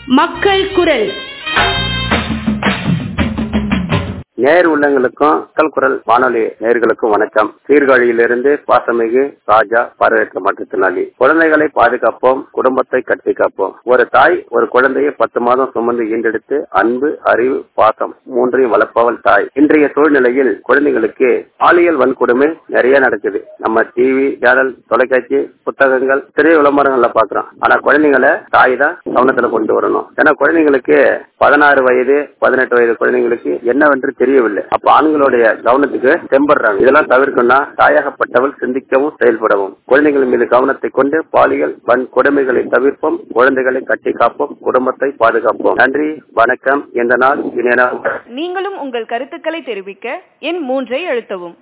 மக்கள் குரல் நேர் உள்ளங்களுக்கும் மக்கள் குரல் வானொலி நேர்களுக்கும் வணக்கம் சீர்காழியிலிருந்து பாசமிகு ராஜா பார்வையற்ற மாற்றுத்திறனாளி குழந்தைகளை பாதுகாப்போம் குடும்பத்தை கட்டி காப்போம் ஒரு தாய் ஒரு குழந்தையை பத்து மாதம் சுமந்து ஈண்டெடுத்து அன்பு அறிவு பாசம் மூன்றையும் வளர்ப்பவள் தாய் இன்றைய சூழ்நிலையில் குழந்தைகளுக்கு பாலியல் வன்கொடுமை நிறைய நடக்குது நம்ம டிவி சேனல் தொலைக்காட்சி புத்தகங்கள் திரை விளம்பரங்கள்ல பாக்குறோம் ஆனா குழந்தைங்களை தாய் தான் கவனத்துல கொண்டு வரணும் ஏன்னா குழந்தைங்களுக்கு பதினாறு வயது பதினெட்டு வயது குழந்தைங்களுக்கு என்னவென்று தெரியவில்லை அப்ப ஆண்களுடைய கவனத்துக்கு தெம்படுறாங்க இதெல்லாம் தவிர்க்கணும்னா தாயாகப்பட்டவள் சிந்திக்கவும் செயல்படவும் குழந்தைகள் மீது கவனத்தை கொண்டு பாலியல் வன் கொடுமைகளை தவிர்ப்போம் குழந்தைகளை கட்டி காப்போம் குடும்பத்தை பாதுகாப்போம் நன்றி வணக்கம் இந்த நாள் இணைய நாள் நீங்களும் உங்கள் கருத்துக்களை தெரிவிக்க எண் மூன்றை அழுத்தவும்